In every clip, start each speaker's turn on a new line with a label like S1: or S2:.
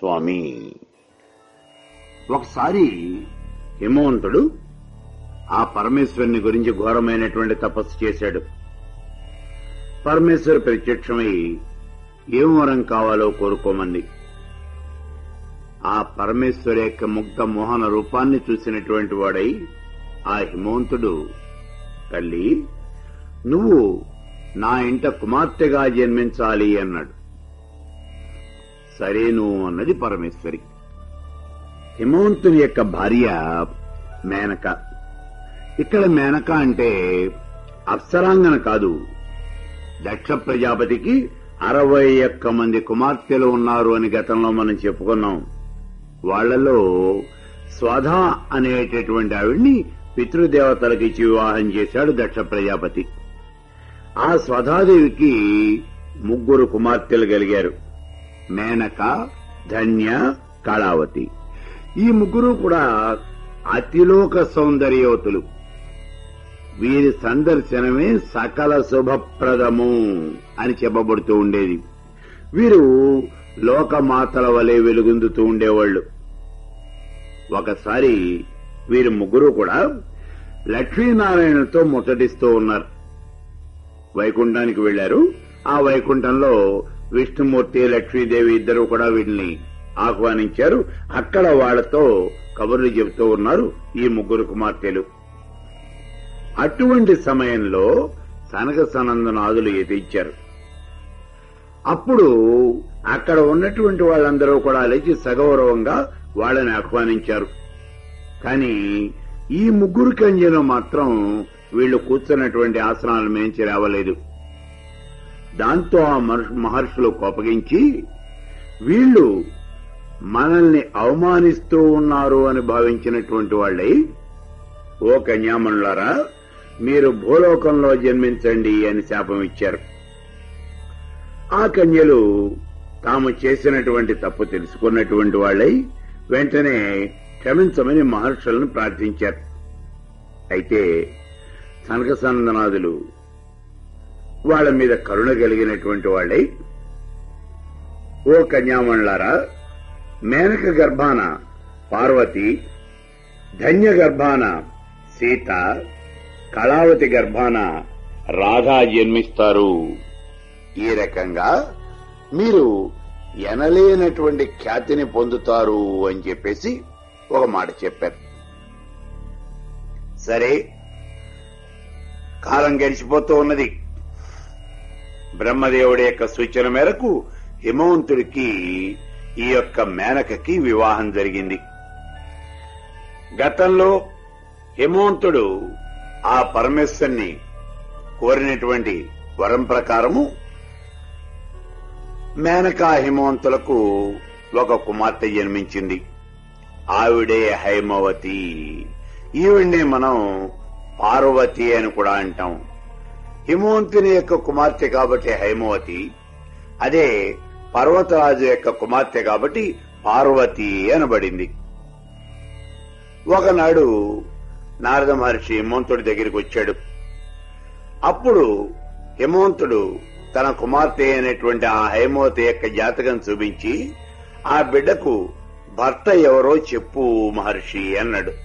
S1: స్వామి ఒకసారి హిమవంతుడు ఆ పరమేశ్వరుని గురించి ఘోరమైనటువంటి తపస్సు చేశాడు పరమేశ్వరు ప్రత్యక్షమై ఏం వరం కావాలో కోరుకోమంది ఆ పరమేశ్వరు యొక్క ముగ్ధ మోహన రూపాన్ని చూసినటువంటి వాడై ఆ హిమవంతుడు తల్లి నువ్వు నా ఇంట కుమార్తెగా జన్మించాలి అన్నాడు సరేను అన్నది పరమేశ్వరి హిమవంతుని యొక్క భార్య మేనక ఇక్కడ మేనక అంటే అప్సరాంగన కాదు దక్ష ప్రజాపతికి అరవై ఒక్క మంది కుమార్తెలు ఉన్నారు అని గతంలో మనం చెప్పుకున్నాం వాళ్లలో స్వధ అనేటటువంటి ఆవిడ్ని పితృదేవతలకు ఇచ్చి వివాహం చేశాడు దక్ష ప్రజాపతి ఆ స్వధాదేవికి ముగ్గురు కుమార్తెలు కలిగారు మేనక ధన్య కళావతి ఈ ముగ్గురు కూడా అతిలోక సౌందర్యవతులు వీరి సందర్శనమే సకల శుభప్రదము అని చెప్పబడుతూ ఉండేది వీరు లోకమాతల వలె వెలుగొందుతూ ఉండేవాళ్లు ఒకసారి వీరి ముగ్గురు కూడా లక్ష్మీనారాయణతో ముచ్చటిస్తూ ఉన్నారు వైకుంఠానికి వెళ్లారు ఆ వైకుంఠంలో విష్ణుమూర్తి లక్ష్మీదేవి ఇద్దరు కూడా వీటిని ఆహ్వానించారు అక్కడ వాళ్లతో కబుర్లు చెబుతూ ఉన్నారు ఈ ముగ్గురు కుమార్తెలు అటువంటి సమయంలో సనక సనందనాదులు ఎదించారు అప్పుడు అక్కడ ఉన్నటువంటి వాళ్ళందరూ కూడా లేచి సగౌరవంగా వాళ్ళని ఆహ్వానించారు కానీ ఈ ముగ్గురు కంజలో మాత్రం వీళ్లు కూర్చున్నటువంటి ఆసనాలు మేంచి రావలేదు దాంతో ఆ మహర్షులు కోపగించి వీళ్లు మనల్ని అవమానిస్తూ ఉన్నారు అని భావించినటువంటి వాళ్ళై ఓ కన్యామణులారా మీరు భూలోకంలో జన్మించండి అని శాపం ఇచ్చారు ఆ కన్యలు తాము చేసినటువంటి తప్పు తెలుసుకున్నటువంటి వాళ్ళై వెంటనే క్షమించమని మహర్షులను ప్రార్థించారు అయితే సనకసనందనాథులు వాళ్ళ మీద కరుణ కలిగినటువంటి వాళ్ళై ఓ కన్యామణులారా మేనక గర్భాన పార్వతి ధన్య గర్భాన సీత కళావతి గర్భాన రాధా జన్మిస్తారు ఈ రకంగా మీరు ఎనలేనటువంటి ఖ్యాతిని పొందుతారు అని చెప్పేసి ఒక మాట చెప్పారు సరే కాలం గడిచిపోతూ ఉన్నది బ్రహ్మదేవుడి యొక్క సూచన మేరకు హిమవంతుడికి ఈ యొక్క మేనకకి వివాహం జరిగింది గతంలో హిమవంతుడు ఆ పరమేశ్వరుని కోరినటువంటి వరం ప్రకారము మేనకా హిమవంతులకు ఒక కుమార్తె జన్మించింది ఆవిడే హైమవతి ఈవిడ్నే మనం పార్వతి అని కూడా అంటాం హిమవంతుని యొక్క కుమార్తె కాబట్టి హైమవతి అదే పర్వతరాజు యొక్క కుమార్తె కాబట్టి పార్వతి అనబడింది ఒకనాడు నారద మహర్షి హిమవంతుడి దగ్గరికి వచ్చాడు అప్పుడు హిమవంతుడు తన కుమార్తె అయినటువంటి ఆ హైమవతి యొక్క జాతకం చూపించి ఆ బిడ్డకు భర్త ఎవరో చెప్పు మహర్షి అన్నాడు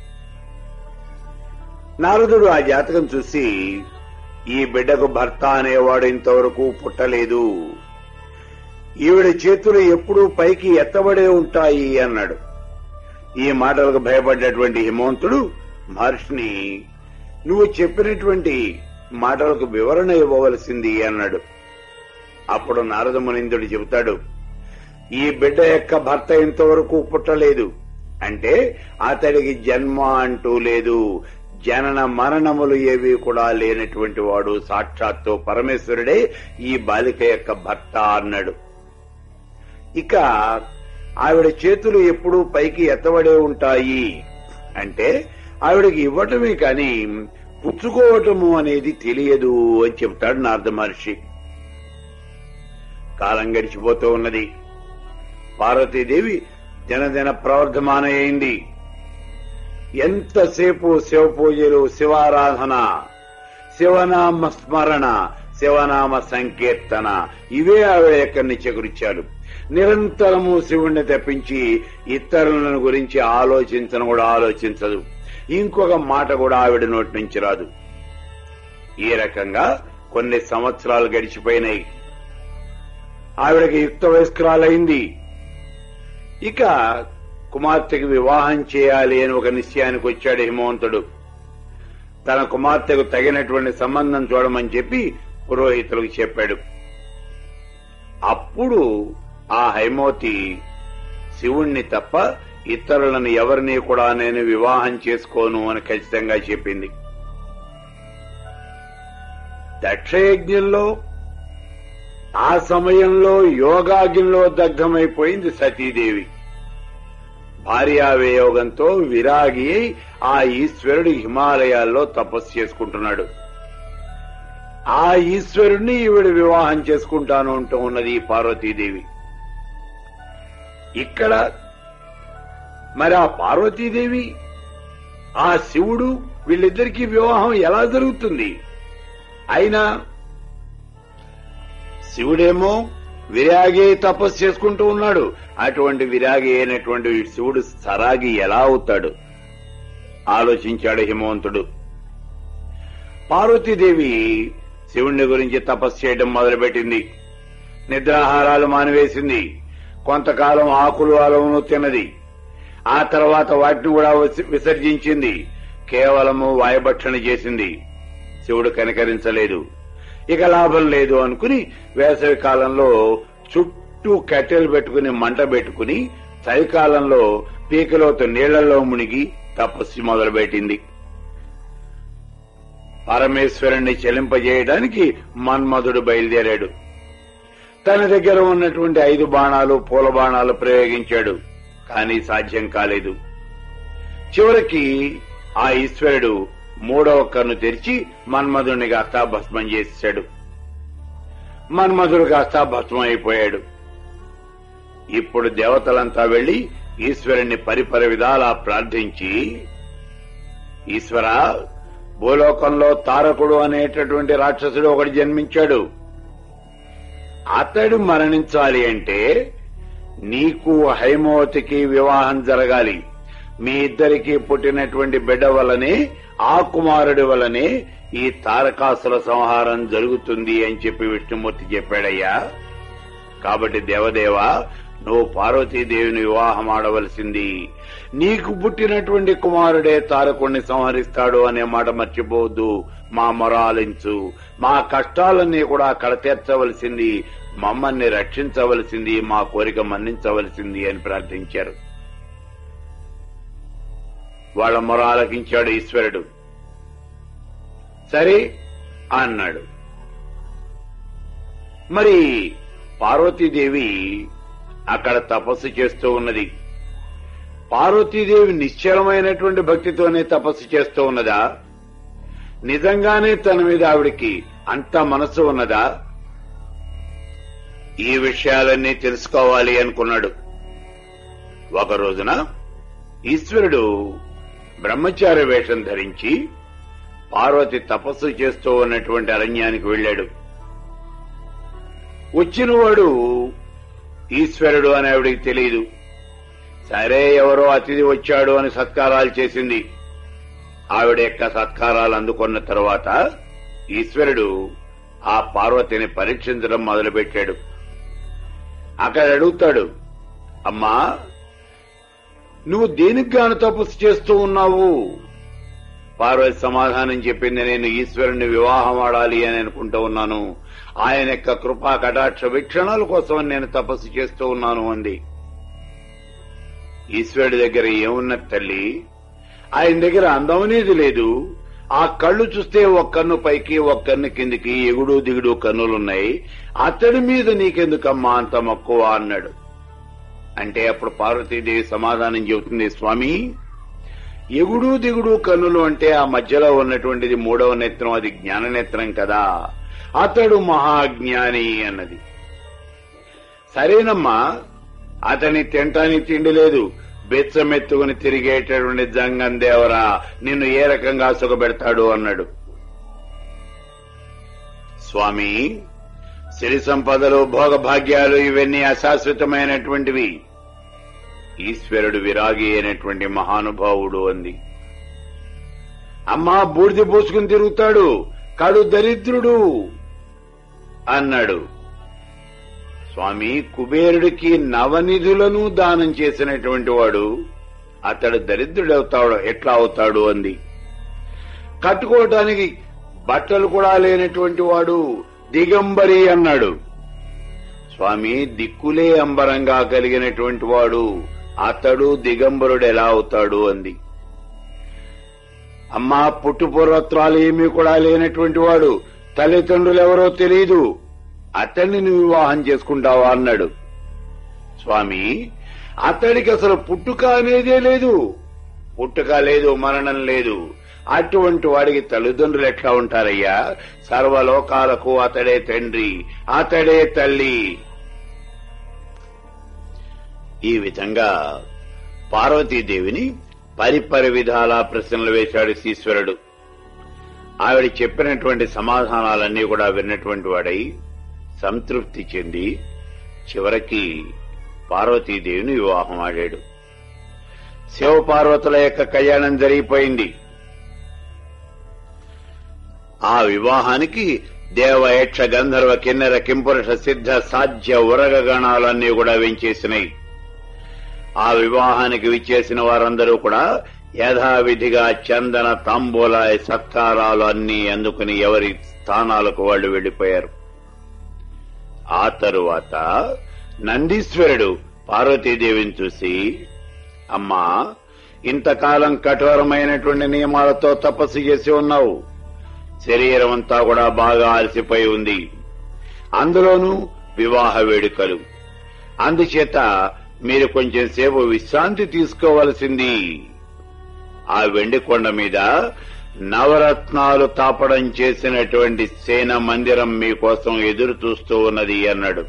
S1: నారదుడు ఆ జాతకం చూసి ఈ బిడ్డకు భర్త అనేవాడు ఇంతవరకు పుట్టలేదు ఈవిడ చేతులు ఎప్పుడూ పైకి ఎత్తబడే ఉంటాయి అన్నాడు ఈ మాటలకు భయపడ్డటువంటి హిమవంతుడు మహర్షిని నువ్వు చెప్పినటువంటి మాటలకు వివరణ ఇవ్వవలసింది అన్నాడు అప్పుడు నారద మునిందుడు చెబుతాడు ఈ బిడ్డ యొక్క భర్త ఇంతవరకు పుట్టలేదు అంటే అతడికి జన్మ అంటూ లేదు జనన మరణములు ఏవి కూడా లేనటువంటి వాడు సాక్షాత్తు పరమేశ్వరుడే ఈ బాలిక యొక్క భర్త అన్నాడు ఇక ఆవిడ చేతులు ఎప్పుడూ పైకి ఎత్తబడే ఉంటాయి అంటే ఆవిడకి ఇవ్వటమే కాని పుచ్చుకోవటము అనేది తెలియదు అని చెప్తాడు నారద మహర్షి కాలం గడిచిపోతూ ఉన్నది పార్వతీదేవి దినదిన ప్రవర్ధమానమైంది ఎంతసేపు శివ పూజలు శివారాధన శివనామ స్మరణ శివనామ సంకీర్తన ఇవే ఆవిడ యొక్క నిత్యకృత్యాలు నిరంతరము శివుణ్ణి తప్పించి ఇతరులను గురించి ఆలోచించను కూడా ఆలోచించదు ఇంకొక మాట కూడా ఆవిడ నోటి నుంచి రాదు ఈ రకంగా కొన్ని సంవత్సరాలు గడిచిపోయినాయి ఆవిడకి యుక్త వయస్కురాలైంది ఇక కుమార్తెకి వివాహం చేయాలి అని ఒక నిశ్చయానికి వచ్చాడు హిమవంతుడు తన కుమార్తెకు తగినటువంటి సంబంధం చూడమని చెప్పి పురోహితులకు చెప్పాడు అప్పుడు ఆ హైమవతి శివుణ్ణి తప్ప ఇతరులను ఎవరిని కూడా నేను వివాహం చేసుకోను అని ఖచ్చితంగా చెప్పింది దక్షయజ్ఞంలో ఆ సమయంలో యోగాగ్నిలో దగ్ధమైపోయింది సతీదేవి భార్యావియోగంతో విరాగి అయి ఆ ఈశ్వరుడు హిమాలయాల్లో తపస్సు చేసుకుంటున్నాడు ఆ ఈశ్వరుణ్ణి ఈవిడ వివాహం చేసుకుంటాను అంటూ ఉన్నది ఈ పార్వతీదేవి ఇక్కడ మరి ఆ పార్వతీదేవి ఆ శివుడు వీళ్ళిద్దరికీ వివాహం ఎలా జరుగుతుంది అయినా శివుడేమో విరాగి తపస్సు చేసుకుంటూ ఉన్నాడు అటువంటి విరాగి అయినటువంటి శివుడు సరాగి ఎలా అవుతాడు ఆలోచించాడు హిమవంతుడు పార్వతీదేవి శివుణ్ణి గురించి తపస్సు చేయడం మొదలుపెట్టింది నిద్రాహారాలు మానివేసింది కొంతకాలం ఆకులు అలవును తిన్నది ఆ తర్వాత వాటిని కూడా విస- విసర్జించింది కేవలము వాయుభక్షణ చేసింది శివుడు కనికరించలేదు ఇక లాభం లేదు అనుకుని వేసవి కాలంలో చుట్టూ కట్టెలు పెట్టుకుని మంట పెట్టుకుని చలికాలంలో పీకలోతు నీళ్లలో మునిగి తపస్సు మొదలుపెట్టింది పరమేశ్వరుణ్ణి చెలింపజేయడానికి మన్మధుడు బయలుదేరాడు తన దగ్గర ఉన్నటువంటి ఐదు బాణాలు పూల బాణాలు ప్రయోగించాడు కానీ సాధ్యం కాలేదు చివరికి ఆ ఈశ్వరుడు మూడవ కన్ను తెరిచి మన్మధుడిని కాస్తా భస్మం చేశాడు మన్మధుడు కాస్తా భస్మం అయిపోయాడు ఇప్పుడు దేవతలంతా వెళ్లి ఈశ్వరుణ్ణి పరిపర విధాలా ప్రార్థించి ఈశ్వర భూలోకంలో తారకుడు అనేటటువంటి రాక్షసుడు ఒకటి జన్మించాడు అతడు మరణించాలి అంటే నీకు హైమవతికి వివాహం జరగాలి మీ ఇద్దరికి పుట్టినటువంటి బిడ్డ వల్లనే ఆ కుమారుడి వల్లనే ఈ తారకాసుల సంహారం జరుగుతుంది అని చెప్పి విష్ణుమూర్తి చెప్పాడయ్యా కాబట్టి దేవదేవా నువ్వు పార్వతీదేవిని వివాహం ఆడవలసింది నీకు పుట్టినటువంటి కుమారుడే తారకుణ్ణి సంహరిస్తాడు అనే మాట మర్చిపోవద్దు మా మొర ఆలించు మా కష్టాలన్నీ కూడా కడతీర్చవలసింది మమ్మల్ని రక్షించవలసింది మా కోరిక మన్నించవలసింది అని ప్రార్థించారు వాళ్ళ మొర ఆలకించాడు ఈశ్వరుడు సరే అన్నాడు మరి పార్వతీదేవి అక్కడ తపస్సు చేస్తూ ఉన్నది పార్వతీదేవి నిశ్చలమైనటువంటి భక్తితోనే తపస్సు చేస్తూ ఉన్నదా నిజంగానే తన మీద ఆవిడికి అంత మనసు ఉన్నదా ఈ విషయాలన్నీ తెలుసుకోవాలి అనుకున్నాడు ఒక రోజున ఈశ్వరుడు బ్రహ్మచారి వేషం ధరించి పార్వతి తపస్సు చేస్తూ ఉన్నటువంటి అరణ్యానికి వెళ్ళాడు వచ్చినవాడు ఈశ్వరుడు అని ఆవిడికి తెలియదు సరే ఎవరో అతిథి వచ్చాడు అని సత్కారాలు చేసింది ఆవిడ యొక్క సత్కారాలు అందుకున్న తరువాత ఈశ్వరుడు ఆ పార్వతిని పరీక్షించడం మొదలుపెట్టాడు అక్కడ అడుగుతాడు అమ్మా నువ్వు దేనికి గాను తపస్సు చేస్తూ ఉన్నావు పార్వతి సమాధానం చెప్పింది నేను ఈశ్వరుని వివాహం ఆడాలి అని అనుకుంటూ ఉన్నాను ఆయన యొక్క కృపా కటాక్ష వీక్షణాల కోసం నేను తపస్సు చేస్తూ ఉన్నాను అంది ఈశ్వరుడి దగ్గర ఏమున్నది తల్లి ఆయన దగ్గర అందం అనేది లేదు ఆ కళ్ళు చూస్తే ఒక కన్ను పైకి ఒక కన్ను కిందికి ఎగుడు దిగుడు కన్నులున్నాయి అతడి మీద నీకెందుకమ్మా అంత మక్కువ అన్నాడు అంటే అప్పుడు పార్వతీదేవి సమాధానం చెబుతుంది స్వామి ఎగుడు దిగుడు కన్నులు అంటే ఆ మధ్యలో ఉన్నటువంటిది మూడవ నేత్రం అది జ్ఞాన నేత్రం కదా అతడు మహాజ్ఞాని అన్నది సరేనమ్మా అతని తింటానికి తిండి లేదు బెచ్చమెత్తుకుని తిరిగేటటువంటి జంగం దేవరా నిన్ను ఏ రకంగా సుఖపెడతాడు అన్నాడు స్వామి సిరి సంపదలు భోగభాగ్యాలు ఇవన్నీ అశాశ్వతమైనటువంటివి ఈశ్వరుడు విరాగి అయినటువంటి మహానుభావుడు అంది అమ్మా బూడిద పోసుకుని తిరుగుతాడు కడు దరిద్రుడు అన్నాడు స్వామి కుబేరుడికి నవనిధులను దానం చేసినటువంటి వాడు అతడు దరిద్రుడవుతాడు ఎట్లా అవుతాడు అంది కట్టుకోవటానికి బట్టలు కూడా లేనటువంటి వాడు దిగంబరి అన్నాడు స్వామి దిక్కులే అంబరంగా కలిగినటువంటి వాడు అతడు దిగంబరుడు ఎలా అవుతాడు అంది అమ్మా పుట్టుపూర్వత్రాలు ఏమీ కూడా లేనటువంటి వాడు తల్లిదండ్రులు ఎవరో తెలియదు అతన్ని నువ్వు వివాహం చేసుకుంటావా అన్నాడు స్వామి అతడికి అసలు పుట్టుక అనేదే లేదు పుట్టుక లేదు మరణం లేదు అటువంటి వాడికి తల్లిదండ్రులు ఎట్లా ఉంటారయ్యా సర్వలోకాలకు అతడే తండ్రి అతడే తల్లి ఈ విధంగా పార్వతీదేవిని పరిపరి విధాల ప్రశ్నలు వేశాడు ఈశ్వరుడు ఆవిడ చెప్పినటువంటి సమాధానాలన్నీ కూడా విన్నటువంటి వాడై సంతృప్తి చెంది చివరికి పార్వతీదేవిని వివాహం ఆడాడు శివపార్వతుల యొక్క కళ్యాణం జరిగిపోయింది ఆ వివాహానికి దేవ యక్ష గంధర్వ కిన్నెర కింపురుష సిద్ధ సాధ్య ఉరగ గణాలన్నీ కూడా వెంచేసినాయి ఆ వివాహానికి విచ్చేసిన వారందరూ కూడా యథావిధిగా చందన తాంబూల సత్కారాలు అన్ని అందుకుని ఎవరి స్థానాలకు వాళ్ళు వెళ్లిపోయారు ఆ తరువాత నందీశ్వరుడు పార్వతీదేవిని చూసి అమ్మా ఇంతకాలం కఠోరమైనటువంటి నియమాలతో తపస్సు చేసి ఉన్నావు శరీరం అంతా కూడా బాగా అలసిపోయి ఉంది అందులోనూ వివాహ వేడుకలు అందుచేత మీరు కొంచెం సేపు విశ్రాంతి తీసుకోవలసింది ఆ వెండి కొండ మీద నవరత్నాలు తాపడం చేసినటువంటి సేన మందిరం మీకోసం ఎదురు చూస్తూ ఉన్నది అన్నాడు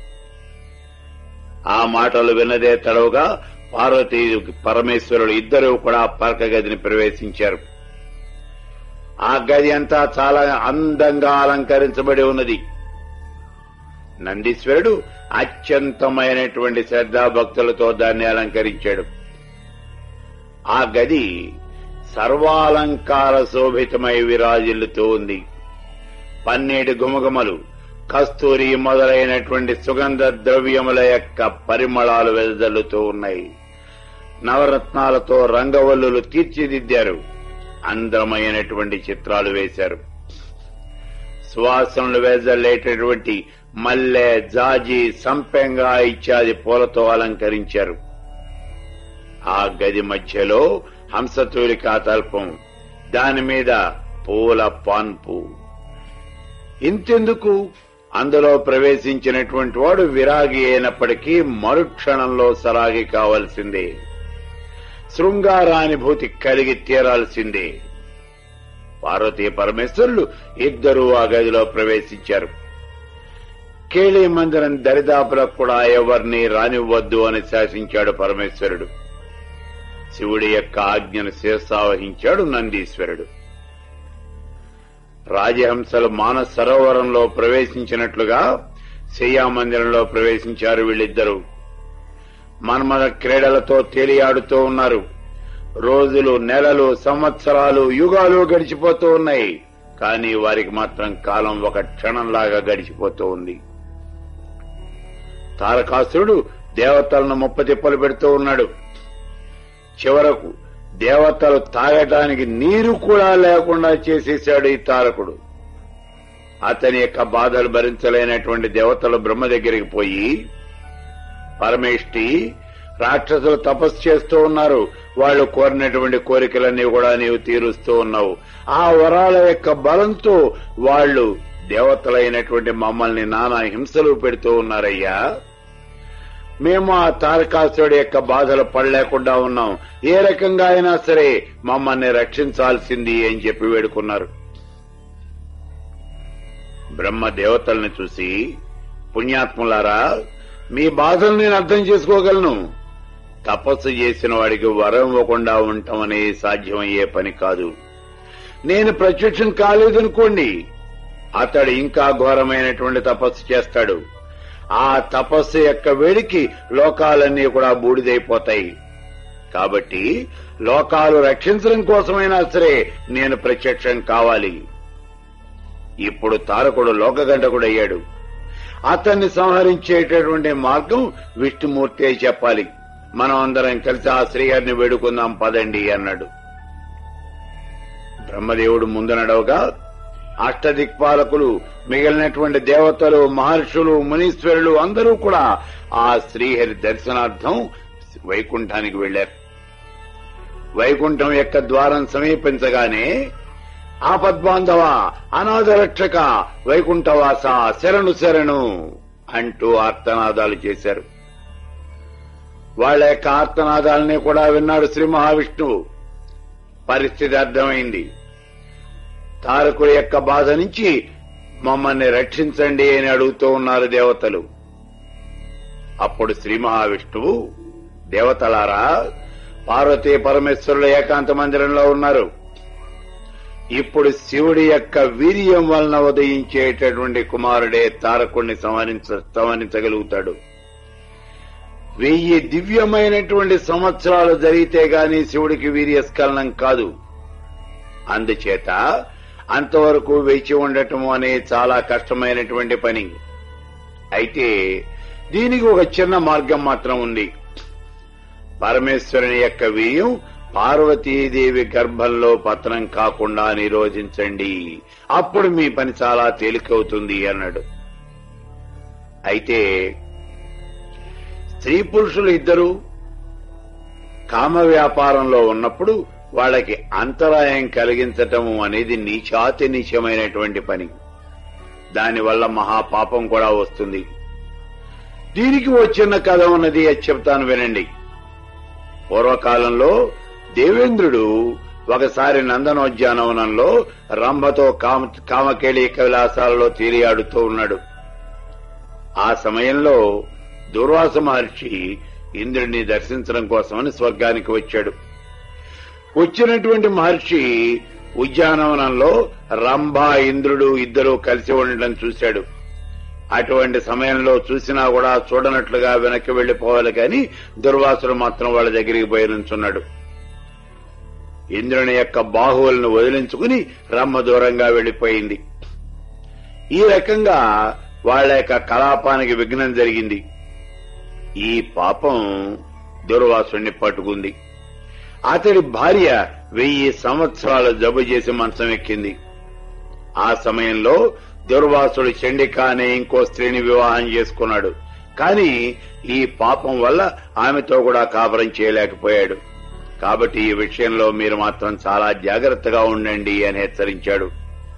S1: ఆ మాటలు విన్నదే తడవుగా పార్వతీ పరమేశ్వరుడు ఇద్దరూ కూడా పరక గదిని ప్రవేశించారు ఆ గది అంతా చాలా అందంగా అలంకరించబడి ఉన్నది నందీశ్వరుడు అత్యంతమైనటువంటి శ్రద్ధాభక్తులతో దాన్ని అలంకరించాడు ఆ గది సర్వాలంకార శోభితమై విరాజిల్లుతూ ఉంది పన్నీటి గుమగుమలు కస్తూరి మొదలైనటువంటి సుగంధ ద్రవ్యముల యొక్క పరిమళాలు వెదజల్లుతూ ఉన్నాయి నవరత్నాలతో రంగవల్లులు తీర్చిదిద్దారు అందమైనటువంటి చిత్రాలు వేశారు సువాసనలు వెదజల్లేటటువంటి మల్లె జాజి సంపెంగ ఇత్యాది పూలతో అలంకరించారు ఆ గది మధ్యలో హంసతూలికా తల్పం దాని మీద పూల పాన్పు ఇంతెందుకు అందులో ప్రవేశించినటువంటి వాడు విరాగి అయినప్పటికీ మరుక్షణంలో సరాగి కావలసిందే శృంగారానుభూతి కలిగి తీరాల్సిందే పార్వతీ పరమేశ్వరులు ఇద్దరూ ఆ గదిలో ప్రవేశించారు కేళీ మందిరం దరిదాపులకు కూడా ఎవరిని రానివ్వద్దు అని శాసించాడు పరమేశ్వరుడు శివుడి యొక్క ఆజ్ఞను శిరసావహించాడు నందీశ్వరుడు రాజహంసలు మానస సరోవరంలో ప్రవేశించినట్లుగా శయ్యామందిరంలో ప్రవేశించారు వీళ్ళిద్దరూ మన్మద క్రీడలతో తేలియాడుతూ ఉన్నారు రోజులు నెలలు సంవత్సరాలు యుగాలు గడిచిపోతూ ఉన్నాయి కానీ వారికి మాత్రం కాలం ఒక క్షణంలాగా గడిచిపోతూ ఉంది తారకాసురుడు దేవతలను ముప్పతిప్పలు పెడుతూ ఉన్నాడు చివరకు దేవతలు తాగటానికి నీరు కూడా లేకుండా చేసేశాడు ఈ తారకుడు అతని యొక్క బాధలు భరించలేనటువంటి దేవతలు బ్రహ్మ దగ్గరికి పోయి పరమేష్టి రాక్షసులు తపస్సు చేస్తూ ఉన్నారు వాళ్ళు కోరినటువంటి కోరికలన్నీ కూడా నీవు తీరుస్తూ ఉన్నావు ఆ వరాల యొక్క బలంతో వాళ్ళు దేవతలైనటువంటి మమ్మల్ని నానా హింసలు పెడుతూ ఉన్నారయ్యా మేము ఆ తారకాసురుడి యొక్క బాధలు పడలేకుండా ఉన్నాం ఏ రకంగా అయినా సరే మమ్మల్ని రక్షించాల్సింది అని చెప్పి వేడుకున్నారు బ్రహ్మ దేవతల్ని చూసి పుణ్యాత్ములారా మీ బాధలు నేను అర్థం చేసుకోగలను తపస్సు చేసిన వాడికి వరం ఇవ్వకుండా ఉండటం అనేది సాధ్యమయ్యే పని కాదు నేను ప్రత్యక్షం కాలేదనుకోండి అతడు ఇంకా ఘోరమైనటువంటి తపస్సు చేస్తాడు ఆ తపస్సు యొక్క వేడికి లోకాలన్నీ కూడా బూడిదైపోతాయి కాబట్టి లోకాలు రక్షించడం కోసమైనా సరే నేను ప్రత్యక్షం కావాలి ఇప్పుడు తారకుడు లోకగంటకుడు అయ్యాడు అతన్ని సంహరించేటటువంటి మార్గం విష్ణుమూర్తి చెప్పాలి మనం అందరం కలిసి ఆ శ్రీహరిని వేడుకుందాం పదండి అన్నాడు బ్రహ్మదేవుడు ముందు నడవగా అష్టదిక్పాలకులు మిగిలినటువంటి దేవతలు మహర్షులు మునీశ్వరులు అందరూ కూడా ఆ శ్రీహరి దర్శనార్థం వైకుంఠానికి వెళ్లారు వైకుంఠం యొక్క ద్వారం సమీపించగానే ఆపద్బాంధవ అనాథ రక్షక వైకుంఠవాస శరణు శరణు అంటూ ఆర్తనాదాలు చేశారు వాళ్ళ యొక్క ఆర్తనాదాలని కూడా విన్నాడు శ్రీ మహావిష్ణువు పరిస్థితి అర్థమైంది తారకుల యొక్క బాధ నుంచి మమ్మల్ని రక్షించండి అని అడుగుతూ ఉన్నారు దేవతలు అప్పుడు శ్రీ మహావిష్ణువు దేవతలారా పార్వతీ పరమేశ్వరుల ఏకాంత మందిరంలో ఉన్నారు ఇప్పుడు శివుడి యొక్క వీర్యం వలన ఉదయించేటటువంటి కుమారుడే తారకుణ్ణి సంహరించ సంహరించగలుగుతాడు వెయ్యి దివ్యమైనటువంటి సంవత్సరాలు జరిగితే గాని శివుడికి వీర్యస్ఖలనం కాదు అందుచేత అంతవరకు వేచి ఉండటం అనే చాలా కష్టమైనటువంటి పని అయితే దీనికి ఒక చిన్న మార్గం మాత్రం ఉంది పరమేశ్వరుని యొక్క వీర్యం పార్వతీదేవి గర్భంలో పతనం కాకుండా నిరోధించండి అప్పుడు మీ పని చాలా తేలికవుతుంది అన్నాడు అయితే స్త్రీ పురుషులు ఇద్దరు కామ వ్యాపారంలో ఉన్నప్పుడు వాళ్ళకి అంతరాయం కలిగించటం అనేది నీచాతి నీచమైనటువంటి పని దానివల్ల మహాపాపం కూడా వస్తుంది దీనికి వచ్చిన కథ ఉన్నది అది చెప్తాను వినండి పూర్వకాలంలో దేవేంద్రుడు ఒకసారి నందనోద్యానవనంలో రంభతో కామ కామకేళి కైలాసాలలో తీరియాడుతూ ఉన్నాడు ఆ సమయంలో దుర్వాస మహర్షి ఇంద్రుడిని దర్శించడం కోసమని స్వర్గానికి వచ్చాడు వచ్చినటువంటి మహర్షి ఉద్యానవనంలో రంభ ఇంద్రుడు ఇద్దరు కలిసి ఉండడం చూశాడు అటువంటి సమయంలో చూసినా కూడా చూడనట్లుగా వెనక్కి వెళ్లిపోవాలి కానీ దుర్వాసుడు మాత్రం వాళ్ళ దగ్గరికి పోయి నుంచున్నాడు ఇంద్రుని యొక్క బాహువులను వదిలించుకుని రమ్మ దూరంగా వెళ్లిపోయింది ఈ రకంగా వాళ్ళ యొక్క కలాపానికి విఘ్నం జరిగింది ఈ పాపం దుర్వాసుని పట్టుకుంది అతడి భార్య వెయ్యి సంవత్సరాలు జబ్బు చేసి మంచం ఎక్కింది ఆ సమయంలో దుర్వాసుడు చండిక అనే ఇంకో స్త్రీని వివాహం చేసుకున్నాడు కానీ ఈ పాపం వల్ల ఆమెతో కూడా కాపురం చేయలేకపోయాడు కాబట్టి ఈ విషయంలో మీరు మాత్రం చాలా జాగ్రత్తగా ఉండండి అని హెచ్చరించాడు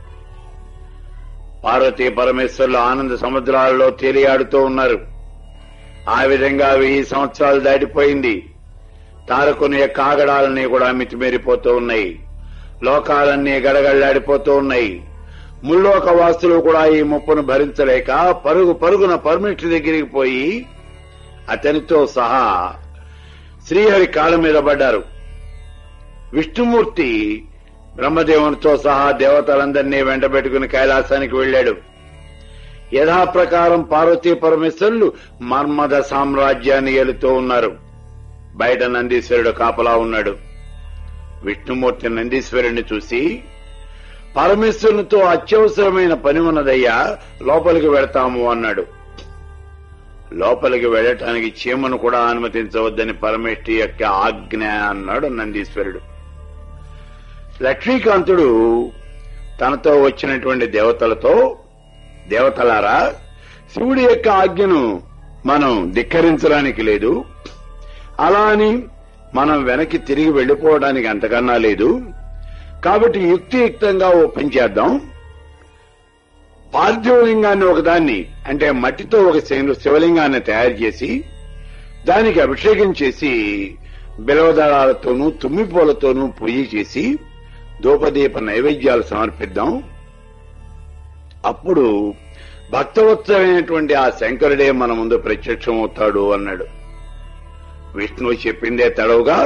S1: పార్వతీ పరమేశ్వరులు ఆనంద సముద్రాలలో తేలియాడుతూ ఉన్నారు ఆ విధంగా వెయ్యి సంవత్సరాలు దాటిపోయింది తారకుని యొక్క ఆగడాలన్నీ కూడా మితిమీరిపోతూ ఉన్నాయి లోకాలన్నీ గడగళ్లాడిపోతూ ఉన్నాయి ముల్లోక వాసులు కూడా ఈ ముప్పును భరించలేక పరుగు పరుగున పర్మిట్ దగ్గరికి పోయి అతనితో సహా శ్రీహరి కాళ్ళ మీద పడ్డారు విష్ణుమూర్తి బ్రహ్మదేవునితో సహా దేవతలందరినీ వెంటబెట్టుకుని కైలాసానికి వెళ్లాడు యథాప్రకారం పార్వతీ పరమేశ్వరులు మర్మద సామ్రాజ్యాన్ని ఏలుతూ ఉన్నారు బయట నందీశ్వరుడు కాపలా ఉన్నాడు విష్ణుమూర్తి నందీశ్వరుణ్ణి చూసి పరమేశ్వరునితో అత్యవసరమైన పని ఉన్నదయ్యా లోపలికి వెళతాము అన్నాడు లోపలికి వెళ్ళటానికి చీమను కూడా అనుమతించవద్దని పరమేష్ఠి యొక్క ఆజ్ఞ అన్నాడు నందీశ్వరుడు లక్ష్మీకాంతుడు తనతో వచ్చినటువంటి దేవతలతో దేవతలారా శివుడి యొక్క ఆజ్ఞను మనం ధిక్కరించడానికి లేదు అలా అని మనం వెనక్కి తిరిగి వెళ్లిపోవడానికి అంతకన్నా లేదు కాబట్టి యుక్తియుక్తంగా ఒప్పించేద్దాం పార్థివలింగాన్ని ఒకదాన్ని అంటే మట్టితో ఒక శివ- శివలింగాన్ని తయారు చేసి దానికి అభిషేకం చేసి బిలవదళాలతోనూ తుమ్మిపూలతోనూ పూజ చేసి ధూపదీప నైవేద్యాలు సమర్పిద్దాం అప్పుడు భక్తవత్సరైనటువంటి ఆ శంకరుడే మన ముందు ప్రత్యక్షమవుతాడు అన్నాడు విష్ణువు చెప్పిందే తడవుగా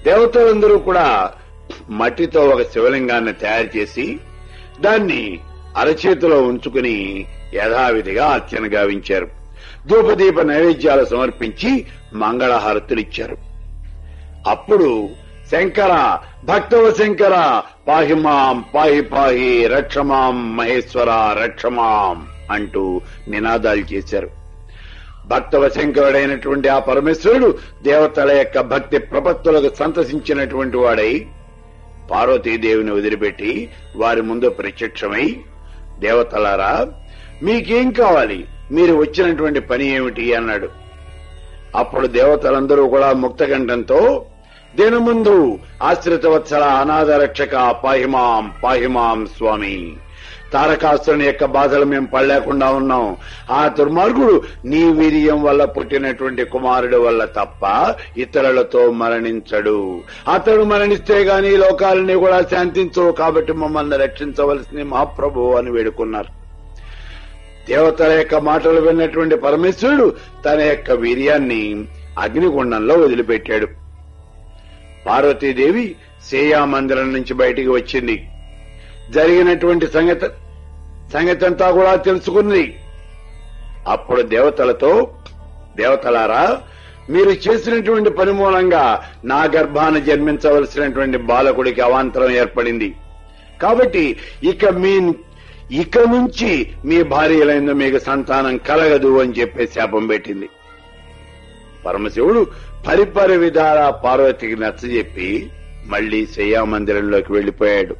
S1: దేవతలందరూ కూడా మట్టితో ఒక శివలింగాన్ని తయారు చేసి దాన్ని అరచేతిలో ఉంచుకుని యథావిధిగా అర్చన గావించారు ధూపదీప నైవేద్యాలు సమర్పించి మంగళహారతులిచ్చారు అప్పుడు శంకర భక్తవ శంకర పాహిమాం పాహి పాహి రక్షమాం మహేశ్వర రక్షమాం అంటూ నినాదాలు చేశారు భక్తవ శంకరుడైనటువంటి ఆ పరమేశ్వరుడు దేవతల యొక్క భక్తి ప్రపత్తులకు సంతసించినటువంటి వాడై పార్వతీదేవిని వదిలిపెట్టి వారి ముందు ప్రత్యక్షమై దేవతలారా మీకేం కావాలి మీరు వచ్చినటువంటి పని ఏమిటి అన్నాడు అప్పుడు దేవతలందరూ కూడా ముక్తకంఠంతో దినముందు ఆశ్రిత వత్సల అనాథ రక్షక పాహిమాం పాహిమాం స్వామి తారకాసురుని యొక్క బాధలు మేము పడలేకుండా ఉన్నాం ఆ దుర్మార్గుడు నీ వీర్యం వల్ల పుట్టినటువంటి కుమారుడు వల్ల తప్ప ఇతరులతో మరణించడు అతడు మరణిస్తే గాని ఈ లోకాలని కూడా శాంతించవు కాబట్టి మమ్మల్ని రక్షించవలసింది మహాప్రభు అని వేడుకున్నారు దేవతల యొక్క మాటలు విన్నటువంటి పరమేశ్వరుడు తన యొక్క వీర్యాన్ని అగ్నిగుండంలో వదిలిపెట్టాడు పార్వతీదేవి సేయా మందిరం నుంచి బయటికి వచ్చింది జరిగినటువంటి సంగతి సంగతి అంతా కూడా తెలుసుకుంది అప్పుడు దేవతలతో దేవతలారా మీరు చేసినటువంటి పని మూలంగా నా గర్భాన జన్మించవలసినటువంటి బాలకుడికి అవాంతరం ఏర్పడింది కాబట్టి ఇక మీ ఇక నుంచి మీ భార్యలైన మీకు సంతానం కలగదు అని చెప్పి శాపం పెట్టింది పరమశివుడు పరిపరి విధాల పార్వతికి నచ్చజెప్పి మళ్లీ శయ్యామందిరంలోకి వెళ్లిపోయాడు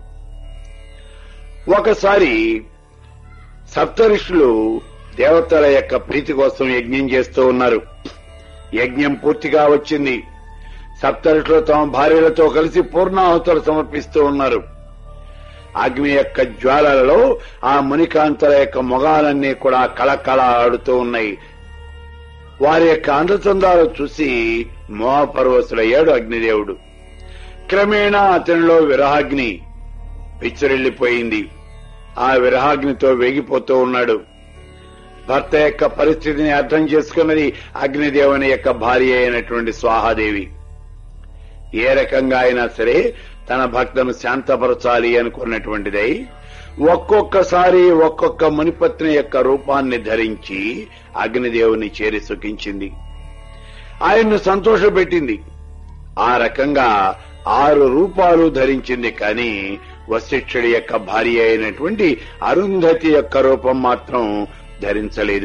S1: ఒకసారి సప్తఋషులు దేవతల యొక్క ప్రీతి కోసం యజ్ఞం చేస్తూ ఉన్నారు యజ్ఞం పూర్తిగా వచ్చింది సప్తఋషులు తమ భార్యలతో కలిసి పూర్ణాహుతులు సమర్పిస్తూ ఉన్నారు అగ్ని యొక్క జ్వాలలలో ఆ మునికాంతల యొక్క మొగాలన్నీ కూడా కళకళ ఆడుతూ ఉన్నాయి వారి యొక్క అందచందాలు చూసి మోహపర్వసులయ్యాడు అగ్నిదేవుడు క్రమేణా అతనిలో విరహాగ్ని పిచ్చరిల్లిపోయింది ఆ విరహాగ్నితో వేగిపోతూ ఉన్నాడు భర్త యొక్క పరిస్థితిని అర్థం చేసుకున్నది అగ్నిదేవుని యొక్క భార్య అయినటువంటి స్వాహాదేవి ఏ రకంగా అయినా సరే తన భక్తను శాంతపరచాలి అనుకున్నటువంటిదై ఒక్కొక్కసారి ఒక్కొక్క మునిపత్ని యొక్క రూపాన్ని ధరించి అగ్నిదేవుని చేరి సుఖించింది ఆయన్ను సంతోషపెట్టింది ఆ రకంగా ఆరు రూపాలు ధరించింది కానీ వశిష్ఠుడి యొక్క భార్య అయినటువంటి అరుంధతి యొక్క రూపం మాత్రం ధరించలేదు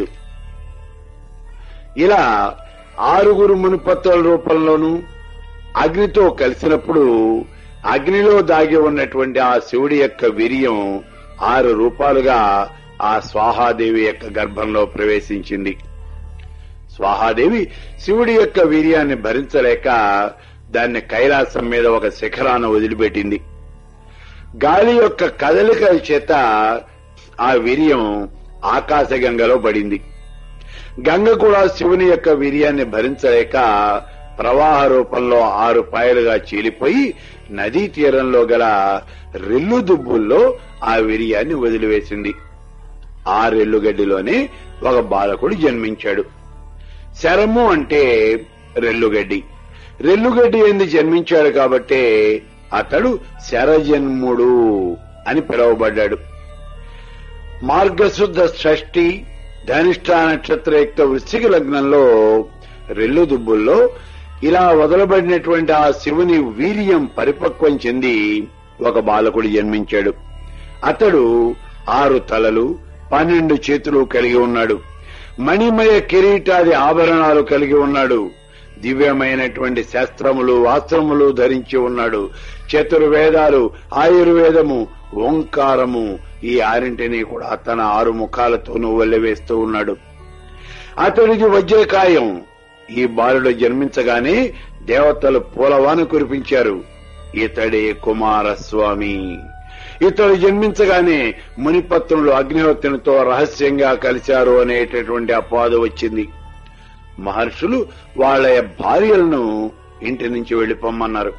S1: ఇలా ఆరుగురు మునిపత్తుల రూపంలోనూ అగ్నితో కలిసినప్పుడు అగ్నిలో దాగి ఉన్నటువంటి ఆ శివుడి యొక్క వీర్యం ఆరు రూపాలుగా ఆ స్వాహాదేవి యొక్క గర్భంలో ప్రవేశించింది స్వాహాదేవి శివుడి యొక్క వీర్యాన్ని భరించలేక దాన్ని కైలాసం మీద ఒక శిఖరాన వదిలిపెట్టింది గాలి యొక్క కదలికల చేత ఆ వీర్యం ఆకాశగంగలో పడింది గంగ కూడా శివుని యొక్క వీర్యాన్ని భరించలేక ప్రవాహ రూపంలో ఆరు పాయలుగా చీలిపోయి నదీ తీరంలో గల రెల్లు దుబ్బుల్లో ఆ వీర్యాన్ని వదిలివేసింది ఆ రెల్లుగడ్డిలోనే ఒక బాలకుడు జన్మించాడు శరము అంటే రెల్లుగడ్డి రెల్లుగడ్డి ఎందు జన్మించాడు కాబట్టే అతడు శరజన్ముడు అని పిలువబడ్డాడు మార్గశుద్ధ షష్ఠి ధనిష్ట నక్షత్రయుక్త వృశ్చిక లగ్నంలో రెల్లు దుబ్బుల్లో ఇలా వదలబడినటువంటి ఆ శివుని వీర్యం పరిపక్వం చెంది ఒక బాలకుడు జన్మించాడు అతడు ఆరు తలలు పన్నెండు చేతులు కలిగి ఉన్నాడు మణిమయ కిరీటాది ఆభరణాలు కలిగి ఉన్నాడు దివ్యమైనటువంటి శాస్త్రములు ఆశ్రములు ధరించి ఉన్నాడు చతుర్వేదాలు ఆయుర్వేదము ఓంకారము ఈ ఆరింటిని కూడా తన ఆరు ముఖాలతోనూ వల్లవేస్తూ ఉన్నాడు అతడికి వజ్రకాయం ఈ బాలుడు జన్మించగానే దేవతలు పూలవాను కురిపించారు ఇతడే కుమారస్వామి ఇతడు జన్మించగానే మునిపత్రులు అగ్నిహోత్రునితో రహస్యంగా కలిశారు అనేటటువంటి అపాద వచ్చింది మహర్షులు వాళ్ళ భార్యలను ఇంటి నుంచి వెళ్లిపోమ్మన్నారు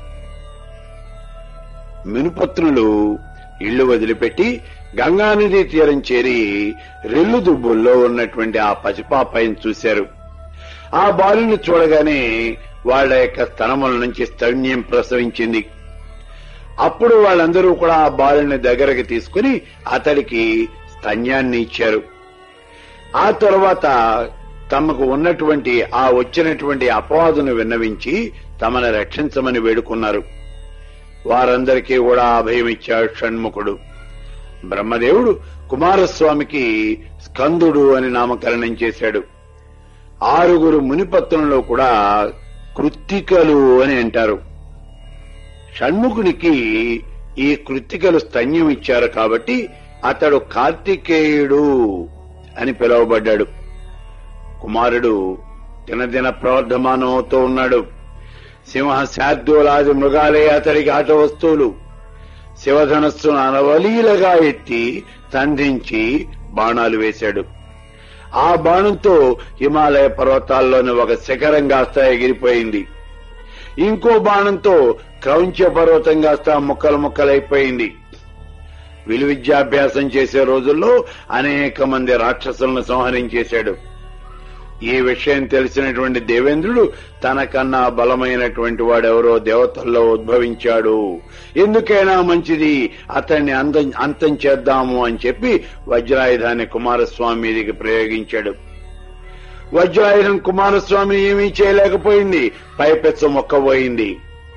S1: మినుపత్నులు ఇళ్లు వదిలిపెట్టి గంగానది తీరం చేరి రెల్లు దుబ్బుల్లో ఉన్నటువంటి ఆ పసిపాపైని చూశారు ఆ బాలుని చూడగానే వాళ్ళ యొక్క స్తనముల నుంచి స్తన్యం ప్రసవించింది అప్పుడు వాళ్ళందరూ కూడా ఆ బాలుని దగ్గరకు తీసుకుని అతడికి స్తన్యాన్ని ఇచ్చారు ఆ తర్వాత తమకు ఉన్నటువంటి ఆ వచ్చినటువంటి అపవాదును విన్నవించి తమను రక్షించమని వేడుకున్నారు వారందరికీ కూడా అభయం ఇచ్చాడు షణ్ముఖుడు బ్రహ్మదేవుడు కుమారస్వామికి స్కందుడు అని నామకరణం చేశాడు ఆరుగురు మునిపత్నులలో కూడా కృత్తికలు అని అంటారు షణ్ముఖునికి ఈ కృత్తికలు స్తన్యం ఇచ్చారు కాబట్టి అతడు కార్తికేయుడు అని పిలువబడ్డాడు కుమారుడు దినదిన ప్రవర్ధమానం అవుతూ ఉన్నాడు సింహ శార్దూలాది మృగాలే అతడికి ఆట వస్తువులు శివధనస్సును అనవలీలగా ఎత్తి తండ్రించి బాణాలు వేశాడు ఆ బాణంతో హిమాలయ పర్వతాల్లోని ఒక శిఖరం కాస్త ఎగిరిపోయింది ఇంకో బాణంతో క్రౌంచ పర్వతం కాస్త ముక్కలు ముక్కలైపోయింది విలువిద్యాభ్యాసం చేసే రోజుల్లో అనేక మంది రాక్షసులను సంహరించేశాడు ఈ విషయం తెలిసినటువంటి దేవేంద్రుడు తనకన్నా బలమైనటువంటి వాడెవరో దేవతల్లో ఉద్భవించాడు ఎందుకైనా మంచిది అతన్ని అంతం అంతం చేద్దాము అని చెప్పి వజ్రాయుధాన్ని కుమారస్వామి మీదికి ప్రయోగించాడు వజ్రాయుధం కుమారస్వామి ఏమీ చేయలేకపోయింది పైపెచ్చ మొక్కబోయింది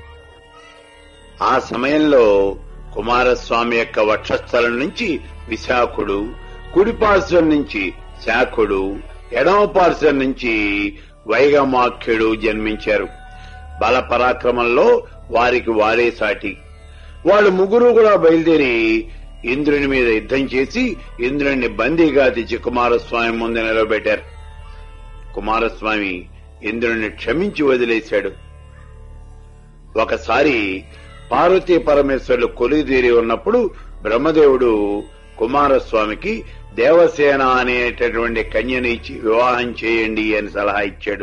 S1: ఆ సమయంలో కుమారస్వామి యొక్క వక్షస్థలం నుంచి విశాఖుడు కుడిపార్శ్వం నుంచి శాఖుడు ఎడమ పార్శ్వం నుంచి వైగమాఖ్యుడు జన్మించారు బల పరాక్రమంలో వారికి వారే సాటి వాళ్ళు ముగ్గురు కూడా బయలుదేరి ఇంద్రుని మీద యుద్ధం చేసి ఇంద్రుని బందీగా తెచ్చి కుమారస్వామి ముందు నిలబెట్టారు కుమారస్వామి ఇంద్రుని క్షమించి వదిలేశాడు ఒకసారి పార్వతీ పరమేశ్వరులు కొలుదీరి ఉన్నప్పుడు బ్రహ్మదేవుడు కుమారస్వామికి దేవసేన అనేటటువంటి కన్యని ఇచ్చి వివాహం చేయండి అని సలహా ఇచ్చాడు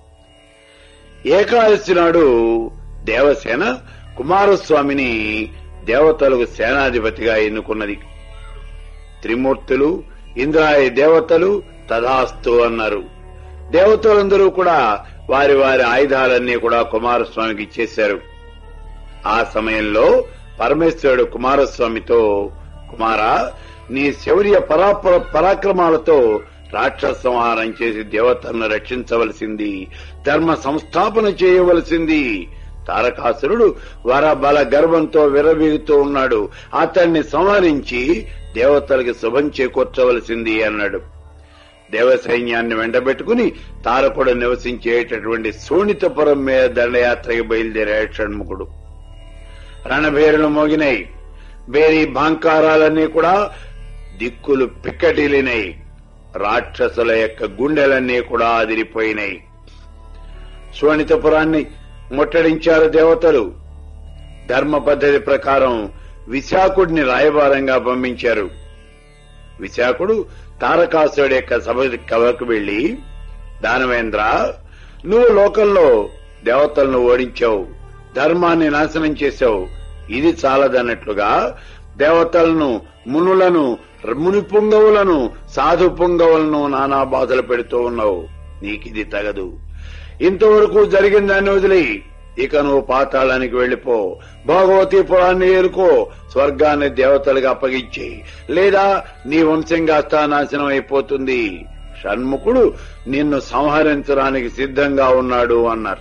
S1: ఏకాదశి నాడు దేవసేన కుమారస్వామిని దేవతలకు సేనాధిపతిగా ఎన్నుకున్నది త్రిమూర్తులు ఇంద్రాయ దేవతలు తదాస్తు అన్నారు దేవతలందరూ కూడా వారి వారి ఆయుధాలన్నీ కూడా కుమారస్వామికి ఇచ్చేశారు ఆ సమయంలో పరమేశ్వరుడు కుమారస్వామితో కుమారా నీ శౌర్య పరాపర పరాక్రమాలతో రాక్షస సంహారం చేసి దేవతలను రక్షించవలసింది ధర్మ సంస్థాపన చేయవలసింది తారకాసురుడు వర బల గర్వంతో విరవీగుతూ ఉన్నాడు అతన్ని సంహరించి దేవతలకి శుభం చేకూర్చవలసింది అన్నాడు దేవ సైన్యాన్ని వెంటబెట్టుకుని తారకుడు నివసించేటటువంటి శోణితపురం మీద దండయాత్రకి బయలుదేరాడు షణ్ముఖుడు రణభేరులు మోగినాయి బేరీ భాంకారాలన్నీ కూడా దిక్కులు పిక్కటిలినాయి రాక్షసుల యొక్క గుండెలన్నీ కూడా అదిరిపోయినాయి శోణితపురాన్ని ముట్టడించారు దేవతలు ధర్మ పద్ధతి ప్రకారం విశాఖుడిని రాయబారంగా పంపించారు విశాఖుడు తారకాసుడి యొక్క సభ కవకు వెళ్లి దానవేంద్ర నువ్వు లోకంలో దేవతలను ఓడించావు ధర్మాన్ని నాశనం చేశావు ఇది చాలదన్నట్లుగా దేవతలను మునులను ముని పుంగవులను సాధు పుంగవులను నానా బాధలు పెడుతూ ఉన్నావు నీకిది తగదు ఇంతవరకు జరిగిన దాన్ని వదిలి ఇక నువ్వు పాతాళానికి వెళ్లిపో భగవతీ పురాన్ని ఏరుకో స్వర్గాన్ని దేవతలుగా అప్పగించి లేదా నీ వంశంగా నాశనం అయిపోతుంది షణ్ముఖుడు నిన్ను సంహరించడానికి సిద్ధంగా ఉన్నాడు అన్నారు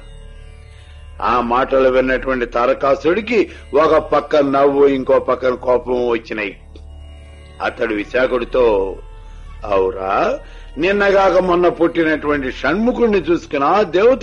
S1: ఆ మాటలు విన్నటువంటి తారకాసుడికి ఒక పక్క నవ్వు ఇంకో పక్కన కోపం వచ్చినాయి అతడు విశాఖుడితో అవురా నిన్నగాక మొన్న పుట్టినటువంటి షణ్ముఖుణ్ణి చూసుకున్నా దేవత